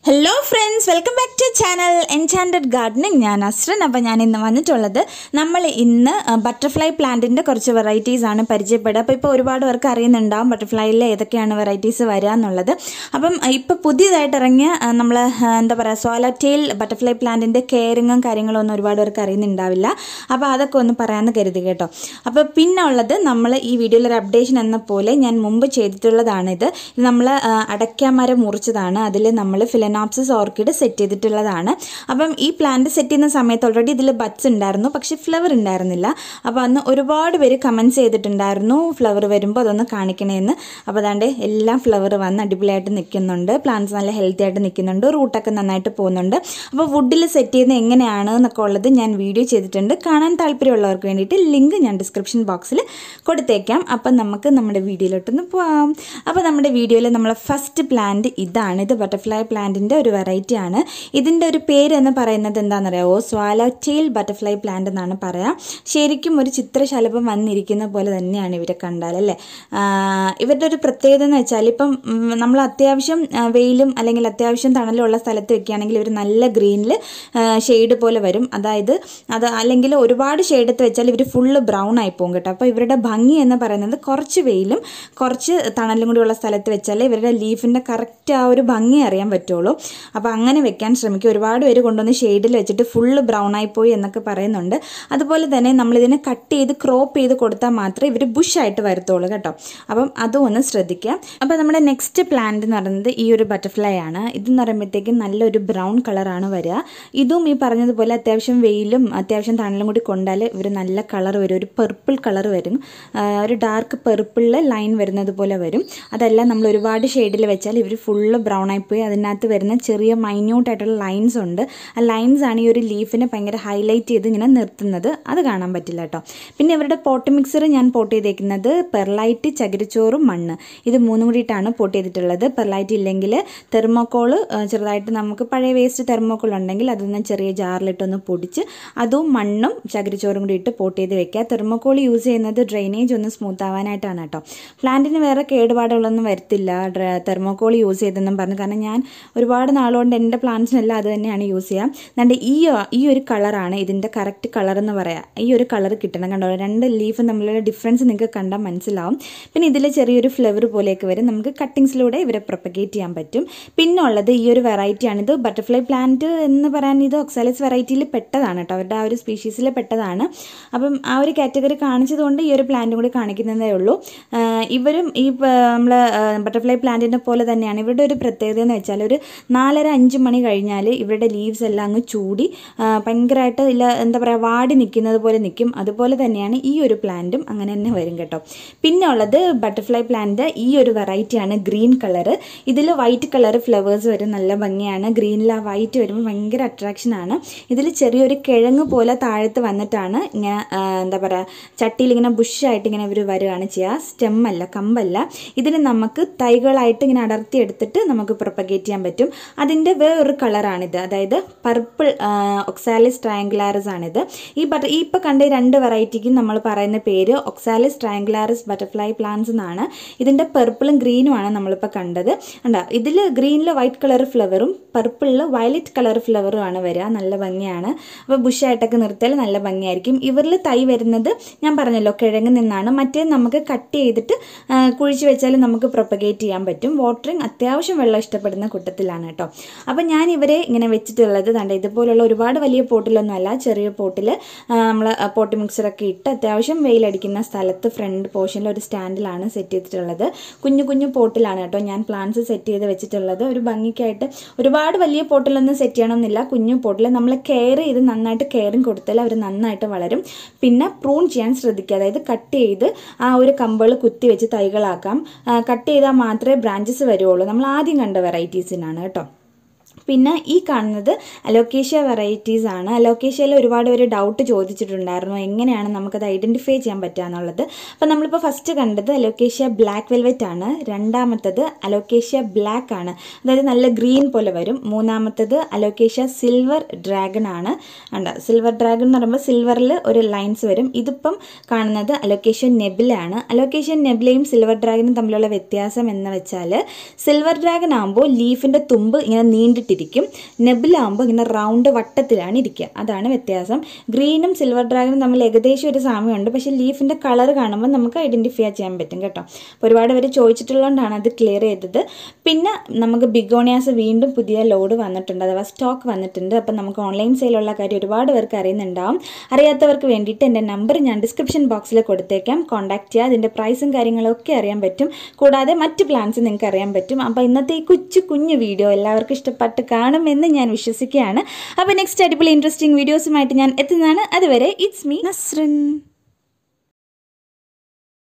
hello friends welcome back to channel Enchanted Gardening ഞാൻ അസ്രൻ അപ്പോൾ ഞാൻ ഇന്ന് വന്നിട്ടുള്ളത് നമ്മൾ ഇന്ന് ബട്ടർഫ്ലൈ പ്ലാന്റിൻ്റെ കുറച്ച് വെറൈറ്റീസ് ആണ് പരിചയപ്പെടുക അപ്പോൾ ഇപ്പോൾ ഒരുപാട് പേർക്ക് അറിയുന്നുണ്ടാവും ബട്ടർഫ്ലൈയിൽ ഏതൊക്കെയാണ് വെറൈറ്റീസ് വരിക എന്നുള്ളത് അപ്പം ഇപ്പോൾ പുതിയതായിട്ട് ഇറങ്ങിയ നമ്മൾ എന്താ പറയുക സോലറ്റെയിൽ ബട്ടർഫ്ലൈ പ്ലാന്റിൻ്റെ കെയറിങ്ങും കാര്യങ്ങളും ഒന്നും ഒരുപാട് പേർക്ക് അറിയുന്നുണ്ടാവില്ല അപ്പോൾ അതൊക്കെ ഒന്ന് പറയാമെന്ന് കരുതി കേട്ടോ അപ്പോൾ പിന്നെ ഉള്ളത് നമ്മൾ ഈ വീഡിയോയിൽ ഒരു അപ്ഡേഷൻ എന്ന പോലെ ഞാൻ മുമ്പ് ചെയ്തിട്ടുള്ളതാണിത് ഇത് നമ്മൾ അടയ്ക്കാമരം മുറിച്ചതാണ് അതിൽ നമ്മൾ ഫിലനോപ്സിസ് ഓർക്കിഡ് സെറ്റ് ചെയ്തിട്ടുള്ളതാണ് അപ്പം ഈ പ്ലാന്റ് സെറ്റ് ചെയ്യുന്ന സമയത്ത് ഓൾറെഡി ഇതിൽ ബഡ്സ് ഉണ്ടായിരുന്നു പക്ഷേ ഫ്ലവർ ഉണ്ടായിരുന്നില്ല അപ്പോൾ അന്ന് ഒരുപാട് പേര് കമൻറ്റ്സ് ചെയ്തിട്ടുണ്ടായിരുന്നു ഫ്ലവർ വരുമ്പോൾ അതൊന്ന് കാണിക്കണേന്ന് അപ്പോൾ അതാണ്ട് എല്ലാം ഫ്ലവർ വന്ന് അടിപൊളിയായിട്ട് നിൽക്കുന്നുണ്ട് പ്ലാന്റ്സ് നല്ല ഹെൽത്തി ആയിട്ട് നിൽക്കുന്നുണ്ട് റൂട്ടൊക്കെ നന്നായിട്ട് പോകുന്നുണ്ട് അപ്പോൾ വുഡിൽ സെറ്റ് ചെയ്യുന്നത് എങ്ങനെയാണ് എന്നൊക്കെ ഉള്ളത് ഞാൻ വീഡിയോ ചെയ്തിട്ടുണ്ട് കാണാൻ താല്പര്യമുള്ളവർക്ക് വേണ്ടിയിട്ട് ലിങ്ക് ഞാൻ ഡിസ്ക്രിപ്ഷൻ ബോക്സിൽ കൊടുത്തേക്കാം അപ്പം നമുക്ക് നമ്മുടെ വീഡിയോയിലോട്ടൊന്ന് പോവാം അപ്പോൾ നമ്മുടെ വീഡിയോയിൽ നമ്മളെ ഫസ്റ്റ് പ്ലാന്റ് ഇതാണ് ഇത് ബട്ടർഫ്ലൈ പ്ലാന്റിൻ്റെ ഒരു വെറൈറ്റി ആണ് ഇതിൻ്റെ ഒരു പേര് എന്ന് പറയുന്നത് എന്താണെന്നറിയാമോ സ്വാലോറ്റെയിൽ ബട്ടർഫ്ലൈ പ്ലാന്റ് എന്നാണ് പറയാം ശരിക്കും ഒരു ചിത്രശലഭം വന്നിരിക്കുന്ന പോലെ തന്നെയാണ് ഇവരെ കണ്ടാൽ അല്ലേ ആ, ഇവരുടെ ഒരു പ്രത്യേകത എന്ന് വെച്ചാൽ ഇപ്പം ഉം, നമ്മൾ അത്യാവശ്യം ആ, വെയിലും അല്ലെങ്കിൽ അത്യാവശ്യം തണലും ഉള്ള സ്ഥലത്ത് വെക്കുകയാണെങ്കിൽ ഇവർ നല്ല ഗ്രീനിൽ ഷെയ്ഡ് പോലെ വരും അതായത് അത് അല്ലെങ്കിൽ ഒരുപാട് ഷെയ്ഡ് എടുത്ത് വെച്ചാൽ ഇവർ ഫുള്ള് ബ്രൗൺ ആയി പോകും കേട്ടോ അപ്പോൾ ഇവരുടെ ഭംഗി എന്ന് പറയുന്നത് കുറച്ച് വെയിലും കുറച്ച് തണലും കൂടി ഉള്ള സ്ഥലത്ത് വെച്ചാൽ ഇവരുടെ ലീഫിൻ്റെ കറക്റ്റ് ആ ഒരു ഭംഗി അറിയാൻ പറ്റുള്ളൂ അപ്പോൾ അങ്ങനെ വെക്കാൻ ശ്രമിക്കും ഒരുപാട് പേര് കൊണ്ടുവന്ന് ഷെയ്ഡിൽ വെച്ചിട്ട് ഫുള്ള് ബ്രൗൺ ആയി പോയി എന്നൊക്കെ പറയുന്നുണ്ട് അതുപോലെ തന്നെ നമ്മളിതിനെ കട്ട് ചെയ്ത് ക്രോപ്പ് ചെയ്ത് കൊടുത്താൽ മാത്രമേ ഇവർ ബുഷായിട്ട് വരത്തുള്ളൂ കേട്ടോ അപ്പം അതും ഒന്ന് ശ്രദ്ധിക്കുക അപ്പോൾ നമ്മുടെ നെക്സ്റ്റ് പ്ലാന്റ് എന്ന് പറയുന്നത് ഈ ഒരു ബട്ടർഫ്ലൈ ആണ് ഇതെന്ന് പറയുമ്പോഴത്തേക്കും നല്ലൊരു ബ്രൗൺ കളറാണ് വരിക ഇതും ഈ പറഞ്ഞതുപോലെ അത്യാവശ്യം വെയിലും അത്യാവശ്യം തണലും കൂടി കൊണ്ടാൽ ഇവർ നല്ല കളർ വരും ഒരു പെർപ്പിൾ കളർ വരും ആ, ഒരു ഡാർക്ക് പെർപ്പിളിൽ ലൈൻ വരുന്നത് പോലെ വരും അതല്ല നമ്മൾ ഒരുപാട് ഷെയ്ഡിൽ വെച്ചാൽ ഇവർ ഫുള്ള് ബ്രൗൺ ആയിപ്പോയി അതിനകത്ത് വരുന്ന ചെറിയ മൈന്യൂട്ട് ആയിട്ടുള്ള ലൈൻസ് ഉണ്ട് ആ ലൈൻസ് ആണ് ഈ ഒരു ലീഫിനെ ഭയങ്കര ഹൈലൈറ്റ് ചെയ്ത് ഇങ്ങനെ നിർത്തുന്നത് അത് കാണാൻ പറ്റില്ല കേട്ടോ പിന്നെ ഇവരുടെ പോട്ട് മിക്സർ ഞാൻ പോട്ട് ചെയ്തേക്കുന്നത് പെർലൈറ്റ് ചകിരിച്ചോറും മണ്ണ് ഇത് മൂന്നും കൂടിയിട്ടാണ് പോട്ട് ചെയ്തിട്ടുള്ളത് പെർലൈറ്റ് ഇല്ലെങ്കിൽ തെർമോക്കോള് ചെറുതായിട്ട് നമുക്ക് പഴയ വേസ്റ്റ് തെർമോക്കോൾ ഉണ്ടെങ്കിൽ അതൊന്ന് ചെറിയ ജാറിലിട്ടൊന്ന് പൊടിച്ച് അതും മണ്ണും ചകിരിച്ചോറും കൂടി ഇട്ട് പോട്ട് ചെയ്ത് വെക്കുക തെർമോക്കോൾ യൂസ് ചെയ്യുന്നത് ഡ്രെയിനേജ് ഒന്ന് സ്മൂത്ത് ആവാനായിട്ടാണ് കേട്ടോ പ്ലാന്റിന് വേറെ കേടുപാടുകളൊന്നും വരത്തില്ല തെർമോക്കോൾ യൂസ് ചെയ്തെന്നും പറഞ്ഞു കാരണം ഞാൻ ഒരുപാട് നാളുകൊണ്ട് എൻ്റെ പ്ലാന്റ്സിനെല്ലാം അത് തന്നെയാണ് യൂസ് ചെയ്യുക അതുകൊണ്ട് ഈ ഈ ഒരു കളറാണ് ഇതിൻ്റെ കറക്റ്റ് കളർ എന്ന് പറയാം ഈ ഒരു കളർ കിട്ടണം കണ്ടോ രണ്ട് ലീഫ് തമ്മിലുള്ള ഡിഫറൻസ് നിങ്ങൾക്ക് കണ്ടാൽ മനസ്സിലാവും പിന്നെ ഇതിൽ ചെറിയൊരു ഫ്ലവർ പോലെയൊക്കെ വരും നമുക്ക് കട്ടിങ്സിലൂടെ ഇവരെ പ്രൊപ്പഗേറ്റ് ചെയ്യാൻ പറ്റും പിന്നെ ഉള്ളത് ഈ ഒരു വെറൈറ്റിയാണ് ഇത് ബട്ടർഫ്ലൈ പ്ലാന്റ് എന്ന് പറയാൻ ഇത് ഒക്സാലിസ് വെറൈറ്റിയിൽ പെട്ടതാണ് കേട്ടോ അവരുടെ ആ ഒരു സ്പീഷീസിൽ പെട്ടതാണ് അപ്പം ആ ഒരു കാറ്റഗറി കാണിച്ചതുകൊണ്ട് ഈ ഒരു പ്ലാന്റും കൂടി കാണിക്കുന്നതേ ഉള്ളൂ ആ, ഇവരും ഈ നമ്മൾ ബട്ടർഫ്ലൈ പ്ലാന്റിനെ പോലെ തന്നെയാണ് ഇവരുടെ ഒരു പ്രത്യേകത എന്ന് വെച്ചാൽ ഒരു നാലര അഞ്ച് മണി കഴിഞ്ഞാൽ ഇവരുടെ ലീവ്സ് എല്ലാം അങ്ങ് ചൂടി ആ, ഭയങ്കരമായിട്ട് ഇല്ല എന്താ പറയുക വാടി നിൽക്കുന്നത് പോലെ നിൽക്കും അതുപോലെ തന്നെയാണ് ഈ ഒരു പ്ലാന്റും അങ്ങനെ തന്നെ വരും കേട്ടോ പിന്നെ ഉള്ളത് ബട്ടർഫ്ലൈ പ്ലാന്റ് ഈ ഒരു വെറൈറ്റിയാണ് ഗ്രീൻ കളർ ഇതിൽ വൈറ്റ് കളർ ഫ്ലവേഴ്സ് വരും നല്ല ഭംഗിയാണ് ഗ്രീനിൽ ആ വൈറ്റ് വരുമ്പോൾ ഭയങ്കര അട്രാക്ഷനാണ് ഇതിൽ ചെറിയൊരു കിഴങ്ങ് പോലെ താഴത്ത് വന്നിട്ടാണ് ഇങ്ങനെ ആ, എന്താ പറയുക ചട്ടിയിൽ ഇങ്ങനെ ബുഷായിട്ട് ഇങ്ങനെ ഇവർ വരികയാണ് ചെയ്യുക സ്റ്റെമ്മല്ല കമ്പല്ല ഇതിൽ നമുക്ക് തൈകളായിട്ട് ഇങ്ങനെ അടർത്തി എടുത്തിട്ട് നമുക്ക് പ്രൊപ്പഗേറ്റ് ചെയ്യാൻ പറ്റും അതിൻ്റെ വേറൊരു കളറാണിത് അതായത് പർപ്പിൾ ഒക്സാലിസ് ട്രയാങ്കുലാറിസ് ആണിത് ഈ ബട്ടർ ഈ ഇപ്പോൾ കണ്ട ഈ രണ്ട് വെറൈറ്റിക്കും നമ്മൾ പറയുന്ന പേര് ഒക്സാലിസ് ട്രയാങ്കുലാറിസ് ബട്ടർഫ്ലൈ പ്ലാന്റ്സ് എന്നാണ് ഇതിൻ്റെ പെർപ്പിളും ഗ്രീനുമാണ് നമ്മളിപ്പോൾ കണ്ടത് കണ്ടോ ഇതിൽ ഗ്രീനിൽ വൈറ്റ് കളർ ഫ്ലവറും പർപ്പിളിൽ വയലറ്റ് കളർ ഫ്ലവറും ആണ് വരിക നല്ല ഭംഗിയാണ് അപ്പോൾ ബുഷായിട്ടൊക്കെ നിർത്തിയാൽ നല്ല ഭംഗിയായിരിക്കും ഇവരിൽ തൈ വരുന്നത് ഞാൻ പറഞ്ഞല്ലോ കിഴങ്ങ് നിന്നാണ് മറ്റേ നമുക്ക് കട്ട് ചെയ്തിട്ട് ആ, കുഴിച്ച് വെച്ചാൽ നമുക്ക് പ്രൊപ്പഗേറ്റ് ചെയ്യാൻ പറ്റും വാട്ടറിങ് അത്യാവശ്യം വെള്ളം ഇഷ്ടപ്പെടുന്ന കൂട്ടത്തിലാണ് കേട്ടോ അപ്പോൾ ഞാൻ ഇവരെ ഇങ്ങനെ വെച്ചിട്ടുള്ളത് കണ്ട ഇതുപോലുള്ള ഒരുപാട് വലിയ പോട്ടിലൊന്നും അല്ല ചെറിയ പോട്ടിൽ നമ്മൾ പോട്ട് മിക്സറൊക്കെ ഇട്ട് അത്യാവശ്യം വെയിലടിക്കുന്ന സ്ഥലത്ത് ഫ്രണ്ട് പോർഷനിൽ ഒരു സ്റ്റാൻഡിലാണ് സെറ്റ് ചെയ്തിട്ടുള്ളത് കുഞ്ഞു കുഞ്ഞു പോട്ടിലാണ് കേട്ടോ ഞാൻ പ്ലാന്റ്സ് സെറ്റ് ചെയ്ത് വെച്ചിട്ടുള്ളത് ഒരു ഭംഗിക്കായിട്ട് ഒരുപാട് വലിയ പോട്ടിലൊന്നും സെറ്റ് ചെയ്യണമെന്നില്ല കുഞ്ഞു പോട്ടിൽ നമ്മൾ കെയർ ചെയ്ത് നന്നായിട്ട് കെയറിങ് കൊടുത്താൽ അവർ നന്നായിട്ട് വളരും പിന്നെ പ്രൂൺ ചെയ്യാൻ ശ്രദ്ധിക്കുക അതായത് കട്ട് ചെയ്ത് ആ ഒരു കമ്പുകൾ കുത്തി വെച്ച് തൈകളാക്കാം കട്ട് ചെയ്താൽ മാത്രമേ ബ്രാഞ്ചസ് വരുള്ളൂ നമ്മൾ ആദ്യം കണ്ട വെറൈറ്റീസിനാണ് കേട്ടോ പിന്നെ ഈ കാണുന്നത് അലോക്കേഷ്യ വെറൈറ്റീസ് ആണ് അലോക്കേഷ്യയിൽ ഒരുപാട് പേര് ഡൗട്ട് ചോദിച്ചിട്ടുണ്ടായിരുന്നു എങ്ങനെയാണ് നമുക്കത് ഐഡൻറ്റിഫൈ ചെയ്യാൻ പറ്റുക എന്നുള്ളത് അപ്പോൾ നമ്മളിപ്പോൾ ഫസ്റ്റ് കണ്ടത് അലോക്കേഷ്യ ബ്ലാക്ക് വെൽവെറ്റ് ആണ് രണ്ടാമത്തത് അലോക്കേഷ്യ ബ്ലാക്ക് ആണ് അതായത് നല്ല ഗ്രീൻ പോലെ വരും മൂന്നാമത്തത് അലോക്കേഷ്യ സിൽവർ ഡ്രാഗൺ ആണ് ഉണ്ട് സിൽവർ ഡ്രാഗൺ എന്ന് പറയുമ്പോൾ സിൽവറിൽ ഒരു ലൈൻസ് വരും ഇതിപ്പം കാണുന്നത് അലോക്കേഷ്യ നെബിലാണ് അലോക്കേഷ്യ നെബിലയും സിൽവർ ഡ്രാഗനും തമ്മിലുള്ള വ്യത്യാസം എന്ന് വെച്ചാൽ സിൽവർ ഡ്രാഗൺ ആകുമ്പോൾ ലീഫിൻ്റെ തുമ്പ് ഇങ്ങനെ നീണ്ടിട്ട് വളഞ്ഞിട്ടിരിക്കും നെബിലാകുമ്പോൾ ഇങ്ങനെ റൗണ്ട് വട്ടത്തിലാണ് ഇരിക്കുക അതാണ് വ്യത്യാസം ഗ്രീനും സിൽവർ ഡ്രാഗണും തമ്മിൽ ഏകദേശം ഒരു സാമ്യമുണ്ട് പക്ഷേ ലീഫിൻ്റെ കളർ കാണുമ്പോൾ നമുക്ക് ഐഡൻറ്റിഫൈ ചെയ്യാൻ പറ്റും കേട്ടോ അപ്പോൾ ഒരുപാട് പേര് ചോദിച്ചിട്ടുള്ളതുകൊണ്ടാണ് അത് ക്ലിയർ ചെയ്തത് പിന്നെ നമുക്ക് ബിഗോണിയാസ് വീണ്ടും പുതിയ ലോഡ് വന്നിട്ടുണ്ട് അഥവാ സ്റ്റോക്ക് വന്നിട്ടുണ്ട് അപ്പം നമുക്ക് ഓൺലൈൻ സെയിലുള്ള കാര്യം ഒരുപാട് പേർക്ക് അറിയുന്നുണ്ടാവും അറിയാത്തവർക്ക് വേണ്ടിയിട്ട് എൻ്റെ നമ്പർ ഞാൻ ഡിസ്ക്രിപ്ഷൻ ബോക്സിൽ കൊടുത്തേക്കാം കോൺടാക്ട് ചെയ്യുക അതിൻ്റെ പ്രൈസും കാര്യങ്ങളൊക്കെ അറിയാൻ പറ്റും കൂടാതെ മറ്റ് പ്ലാൻസ് നിങ്ങൾക്ക് അറിയാൻ പറ്റും അപ്പോൾ ഇന്നത്തെ ഈ കൊച്ചു കുഞ്ഞു വീഡിയോ എല്ലാവർക്കും ഇഷ്ടപ്പെട്ട് കാണുമെന്ന് ഞാൻ വിശ്വസിക്കുകയാണ് അപ്പോൾ നെക്സ്റ്റ് അടിപൊളി ഇൻട്രസ്റ്റിംഗ് വീഡിയോസുമായിട്ട് ഞാൻ എത്തുന്നതാണ് അതുവരെ ഇറ്റ്സ് മീ നസ്രൻ